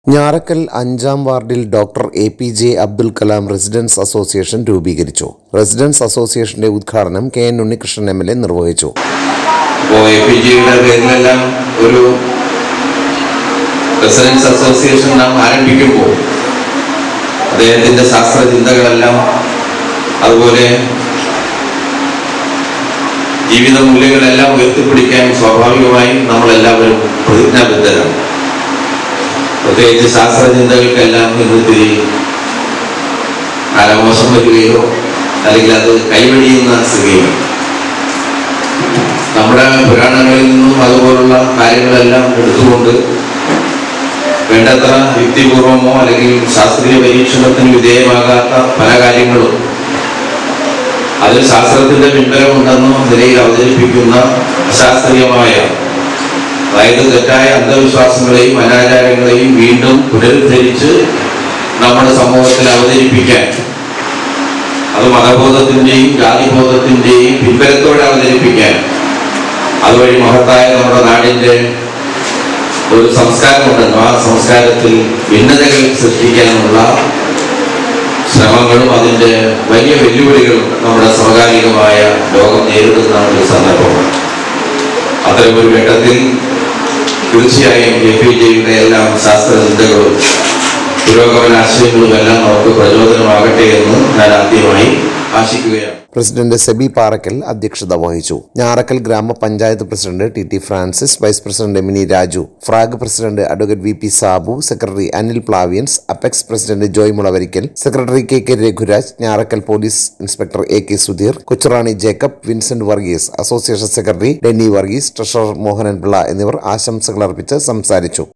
ഞാറക്കൽ അഞ്ചാം വാർഡിൽ doctor A P J Abdul Kalam residence association രൂപീകരിച്ചു റെസിഡൻസ് അസോസിയേഷന്റെ ഉദ്ഘാടനം K N Unnikrishnan M L A നിർവഹിച്ചു ഇപ്പോൾ എ പി ജിയുടെ പേരിലെല്ലാം ഒരു റെസിഡൻസ് അസോസിയേഷൻ നാം ആരംഭിക്കുമ്പോൾ അദ്ദേഹത്തിന്റെ ശാസ്ത്ര ചിന്തകളെല്ലാം അതുപോലെ ജീവിത മൂല്യങ്ങളെല്ലാം ഉയർത്തിപ്പിടിക്കാൻ സ്വാഭാവികമായും നമ്മളെല്ലാവരും പ്രതിജ്ഞാബദ്ധരാണ് പ്രത്യേകിച്ച് ശാസ്ത്ര ചിന്തകൾക്കെല്ലാം ഇന്നത്തെ കാലമോശം വരികയോ അല്ലെങ്കിൽ അത് കൈവഴിയുന്ന സ്ഥിതിയോ നമ്മുടെ പുരാണങ്ങളിൽ നിന്നും അതുപോലുള്ള കാര്യങ്ങളെല്ലാം എടുത്തുകൊണ്ട് വേണ്ടത്ര യുക്തിപൂർവമോ അല്ലെങ്കിൽ ശാസ്ത്രീയ പരീക്ഷണത്തിന് വിധേയമാകാത്ത പല കാര്യങ്ങളും അതിൽ ശാസ്ത്രത്തിന്റെ പിൻബലമുണ്ടെന്ന നിലയിൽ അവതരിപ്പിക്കുന്ന അശാസ്ത്രീയമായ അതായത് തെറ്റായ അന്ധവിശ്വാസങ്ങളെയും അനാചാരങ്ങളെയും വീണ്ടും പുനരുദ്ധരിച്ച് നമ്മുടെ സമൂഹത്തിൽ അവതരിപ്പിക്കാൻ അത് മതബോധത്തിന്റെയും ജാതിബോധത്തിന്റെയും പിൻബലത്തോടെ അവതരിപ്പിക്കാൻ അതുവഴി മഹത്തായ നമ്മുടെ നാടിന്റെ ഒരു സംസ്കാരമുണ്ടല്ലോ ആ സംസ്കാരത്തിൽ ഭിന്നതകൾ സൃഷ്ടിക്കാനുള്ള ശ്രമങ്ങളും അതിന്റെ വലിയ വെല്ലുവിളികളും നമ്മുടെ സമകാലികമായ ലോകം നേരിടുന്ന ഒരു സന്ദർഭമാണ് അത്തരമൊരു ഘട്ടത്തിൽ തീർച്ചയായും എ പി ജിയുടെ എല്ലാം ശാസ്ത്ര ചിന്തകളും പുരോഗമന ആശയങ്ങളും എല്ലാം നമുക്ക് പ്രചോദനമാകട്ടെ എന്ന് ഞാൻ ആദ്യമായി ആശിക്കുകയാണ് പ്രസിഡന്റ് സെബി പാറക്കൽ അധ്യക്ഷത വഹിച്ചു ഞാറക്കൽ ഗ്രാമപഞ്ചായത്ത് president T T Francis vice president Emini Raju FRAG president advocate V P Sabu secretary Anil പ്ലാവിയൻസ് apex president Joy Mulavarikkal secretary K K Raghuraj Njarakkal police inspector A K Sudheer Kochurani Jacob Vincent Varghese association secretary Denny Varghese treasurer Mohanan Pillai എന്നിവർ ആശംസകൾ അർപ്പിച്ച് സംസാരിച്ചു